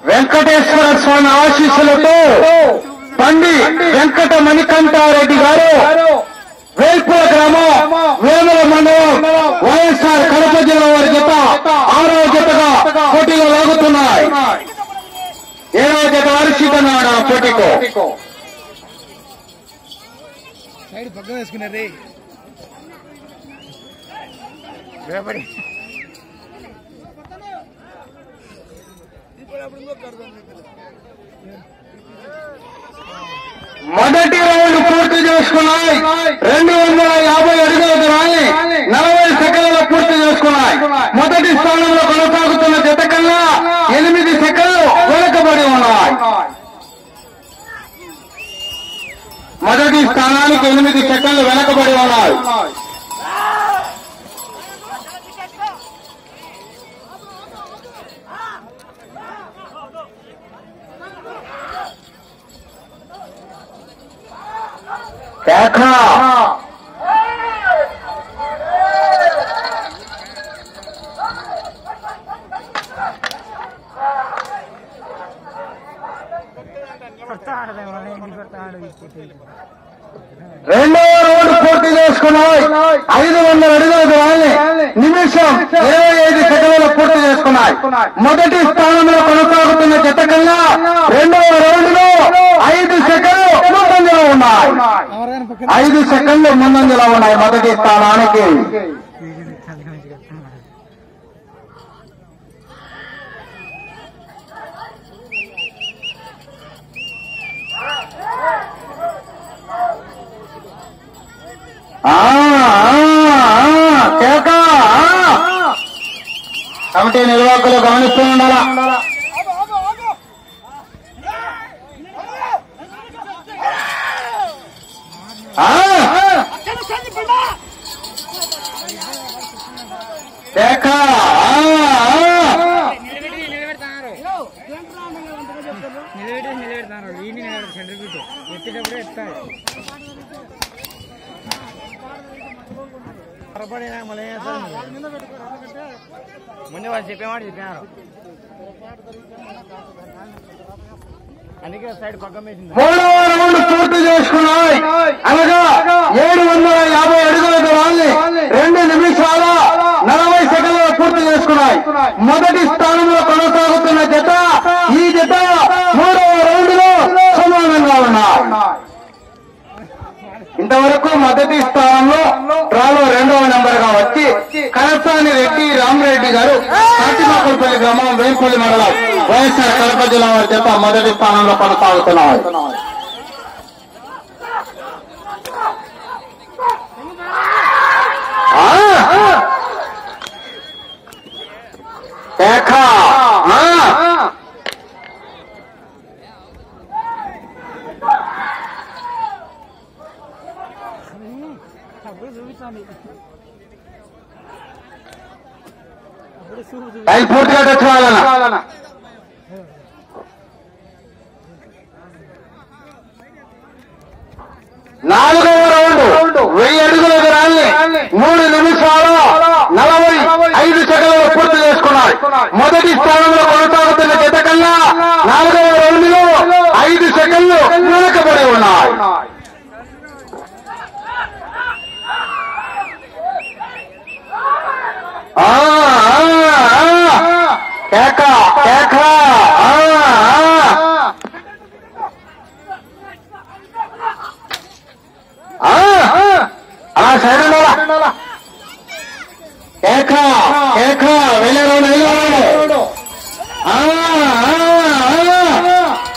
వెంకటేశ్వర స్వామి ఆశీస్సులతో పండి వెంకట మణికంఠారెడ్డి గారు వేల్పుల గ్రామం వేముల మండలం వైఎస్ఆర్ కడప జిల్లా వారి జత ఆరో జతగా పోటీలో లాగుతున్నాయి ఏడవ జత వారు సిద్ధనాడు ఆ పోటీకు సైడ్ పక్కన వేసుకున్నారే రేపటి మొదటి రౌండ్ పూర్తి చేసుకున్నాయి రెండు వందల యాభై అడుగుల దూరాన్ని నలభై సెకండ్లలో పూర్తి చేసుకున్నాయి మొదటి స్థానంలో కొనసాగుతున్న జత కన్నా ఎనిమిది సెకండ్లు వెనుకబడి ఉన్నాయి మొదటి స్థానానికి ఎనిమిది సెకండ్లు వెనకబడి ఉన్నాయి కేక కొత్త ఆడదే ఇంటి కొత్త ఆడ రెండవ రౌండ్ పూర్తి చేసుకున్నాయి ఐదు వందల అడుగుల దూరాన్ని నిమిషం ఇరవై ఐదు సెకండ్లు పూర్తి చేసుకున్నాయి మొదటి స్థానంలో కొనసాగుతున్న జత కన్నా రెండవ రౌండ్ లో ఐదు సెకండ్లు ముందంజలో ఉన్నాయి ఎవరైనా పక్కన ఐదు సెకండ్లు ముందంజలో ఉన్నాయి మొదటి స్థానానికి ఆ, ఆ, ఆ, కేక, ఆ. కమిటీ నిర్వాహకులు గమనిస్తూ ఉండాలా ఆ, కేక, ఆ, ఆ. నిలబెట్టి నిలబెడతారు నిలబెట్టి నిలబెడతారు వీడిని నిలబెడతారు సెంటర్ బీట్ ఎత్తేటప్పుడే ఎత్తారు పొరపడినా మళ్ళీ ఏం చేస్తారు ముందు వాళ్ళు చెప్పేమాట చెప్పారు అందుకే సైడ్ పక్కన వేసింది మూడవ రౌండ్ పూర్తి చేసుకున్నాయి అనగా ఏడు వందల యాభై అడుగుల దూరాన్ని రెండు నిమిషాల నలభై సెకండ్లు పూర్తి చేసుకున్నాయి మొదటి స్థానంలో కొనసాగుతున్న జత ఈ జత మూడవ రౌండ్ లో సమానంగా ఉన్నాయి ఇంతవరకు మొదటి స్థానంలో డ్రాలో రెండవ నెంబర్ గా వచ్చి కనసాని రెడ్డి రామరెడ్డి గారు కాటిమాకులపల్లి గ్రామం వేంపల్లి మండలం వైఎస్ఆర్ కడప జిల్లా వారి చేత మొదటి స్థానంలో కొనసాగుతున్నారు ఆ! కేక! ఆ! అప్పుడు చూపించాలి అప్పుడు చూపు టైం పూర్తిగా తెచ్చుకోవాలన్న నాలుగవ రౌండ్ వెయ్యి అడుగుల దూరాన్ని మూడు నిమిషాల నలభై ఐదు సెకండ్లు పూర్తి చేసుకున్నారు మొదటి స్థానంలో కొనసాగుతున్న జత కన్నా నాలుగవ రౌండ్ లో ఐదు సెకండ్లు వెనుకబడి ఉన్నాయి ఆ, ఆ, ఆ. కేక కేక ఆ, ఆ. ఆ, ఆ సైడ్ ఉండాలా కేక కేక వెళ్ళారు వెళ్ళారు ఆ, ఆ, ఆ.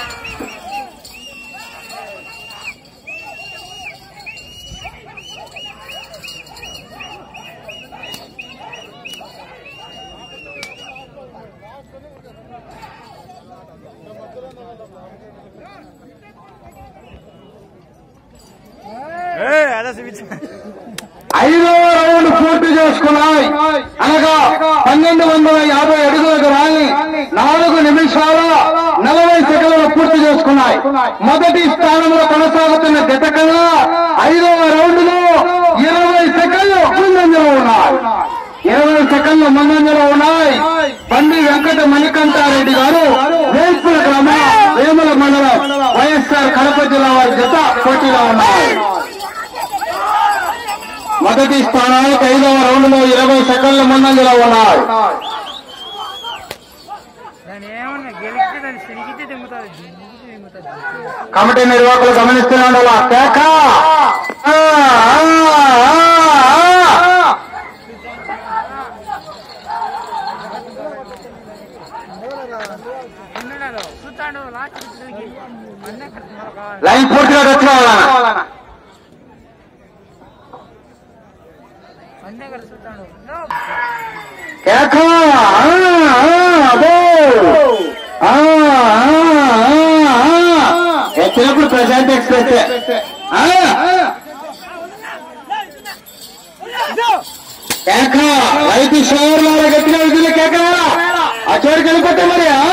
అదే చూపించా ఐదవ రౌండ్ పూర్తి చేసుకున్నాయి అనగా పన్నెండు వందల యాభై అడుగుల దూరాన్ని నాలుగు నిమిషాల నలభై సెకండ్లు పూర్తి చేసుకున్నాయి మొదటి స్థానంలో కొనసాగుతున్న జత కన్నా ఐదవ రౌండ్ లో ఇరవై సెకండ్లు ముందంజలో ఉన్నాయి ఇరవై సెకండ్లు ముందంజలో ఉన్నాయి బండి వెంకట మణికంఠారెడ్డి గారు వేల్పుల కడప జిల్లా వారి జత పోటీలో ఉన్నాయి మొదటి స్థానానికి ఐదవ రౌండ్ లో ఇరవై సెకండ్ల ముందంజలో ఉన్నాయి దాని ఏమన్నా గెలిస్తే దాన్ని సిరిగితే దింగుతుంది దింగితే దింగుతుంది కమిటీ నిర్వాహకులు గమనిస్తూనే ఉండాలా కేక ఆ, ఆ, ఆ, ఆ. ఉన్నాడు చూస్తాడు లాస్ట్ తిరిగి అన్నీ మనకు కావాలి లైన్ పూర్తిగా టచ్ కావాలన్నా అన్నీ కలిసి చూస్తాడు కేక ఆ, ఆ, అదో. ఆ, ఆ, ఆ, ఆ. ఎక్కినప్పుడు ప్రశాంత్ ఎక్స్ప్రెస్ ఆ. కేక రైతు షోర్ గట్టిగా విధులు కేక ఆ చోటుకి వెళ్ళిపోతే మరి ఆ?